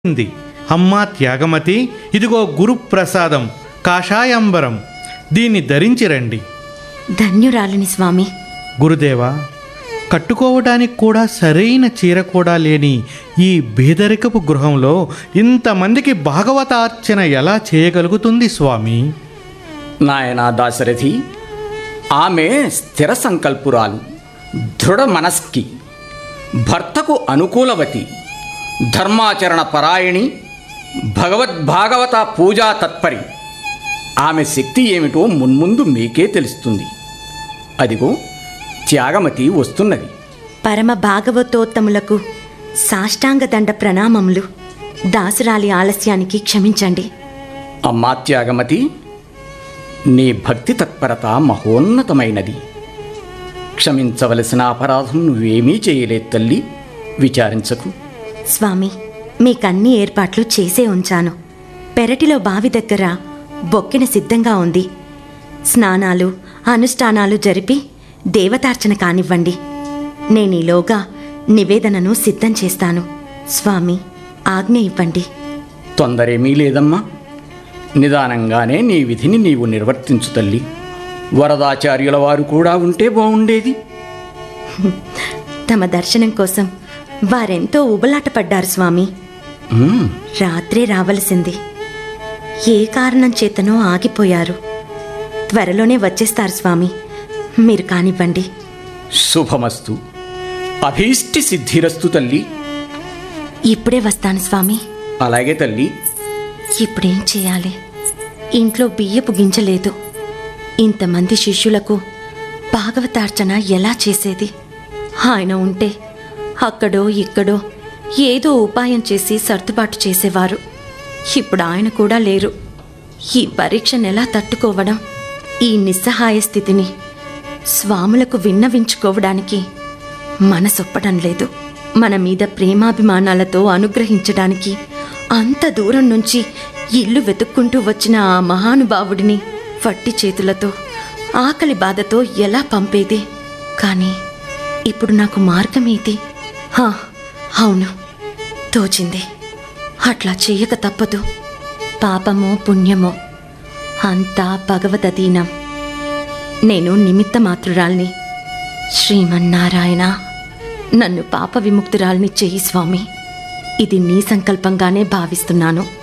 ఉంది అమ్మా త్యాగమతి ఇదిగో గురుప్రసాదం కాషాయాంబరం దీన్ని ధరించి రండి ధన్యురాలిని స్వామి గురుదేవా కట్టుకోవడానికి కూడా సరైన చీర కూడా లేని ఈ బేదరికపు గృహంలో ఇంతమందికి భాగవతార్చన ఎలా చేయగలుగుతుంది స్వామి నాయనా దాశరథి ఆమె స్థిర సంకల్పురాలు దృఢ మనస్కి భర్తకు అనుకూలవతి ధర్మాచరణ పరాయణి భగవద్భాగవత పూజా తత్పరి ఆమె శక్తి ఏమిటో మున్ముందు మీకే తెలుస్తుంది అదిగో త్యాగమతి వస్తున్నది పరమ భాగవతోత్తములకు సాష్టాంగ దండ ప్రణామములు దాసురాలి ఆలస్యానికి క్షమించండి అమ్మా త్యాగమతి నీ భక్తి తత్పరత మహోన్నతమైనది క్షమించవలసిన అపరాధం నువ్వేమీ చేయలేదు తల్లి విచారించకు స్వామి మీకన్ని ఏర్పాట్లు చేసే ఉంచాను పెరటిలో బావి దగ్గర బొక్కెన సిద్ధంగా ఉంది స్నానాలు అనుష్ఠానాలు జరిపి దేవతార్చన కానివ్వండి నేనీలోగా నివేదనను సిద్ధం చేస్తాను స్వామి ఆజ్ఞ ఇవ్వండి తొందరేమీ లేదమ్మా నిదానంగానే నీ విధిని నీవు నిర్వర్తించు తల్లి వరదాచార్యుల వారు కూడా ఉంటే బాగుండేది తమ దర్శనం కోసం వారెంతో ఉబలాటపడ్డారు స్వామి మ్మ్, రాత్రే రావలసింది ఏ కారణం చేతనో ఆగిపోయారు త్వరలోనే వచ్చేస్తారు స్వామి మీరు కానివ్వండి శుభమస్తు అభీష్టి సిద్ధిరస్తు తల్లి ఇప్పుడే వస్తాను స్వామి అలాగే తల్లి ఇప్పుడేం చేయాలి ఇంట్లో బియ్యపు గింజలేదు ఇంతమంది శిష్యులకు భాగవతార్చన ఎలా చేసేది ఆయన ఉంటే అక్కడో ఇక్కడో ఏదో ఉపాయం చేసి సర్దుబాటు చేసేవారు ఇప్పుడు ఆయన కూడా లేరు ఈ పరీక్షను ఎలా తట్టుకోవడం ఈ నిస్సహాయ స్థితిని స్వాములకు విన్నవించుకోవడానికి మనసొప్పడం లేదు మన మీద ప్రేమాభిమానాలతో అనుగ్రహించడానికి అంత దూరం నుంచి ఇల్లు వెతుక్కుంటూ వచ్చిన ఆ మహానుభావుడిని వట్టి చేతులతో ఆకలి బాధతో ఎలా పంపేది కానీ ఇప్పుడు నాకు మార్గమేది హా, అవును తోచింది అట్లా చెయ్యక తప్పదు పాపమో పుణ్యమో అంతా భగవదధీనం నేను నిమిత్త మాతృరాల్ని శ్రీమన్నారాయణ నన్ను పాప విముక్తురాల్ని చెయ్యి స్వామి ఇది నీ సంకల్పంగానే భావిస్తున్నాను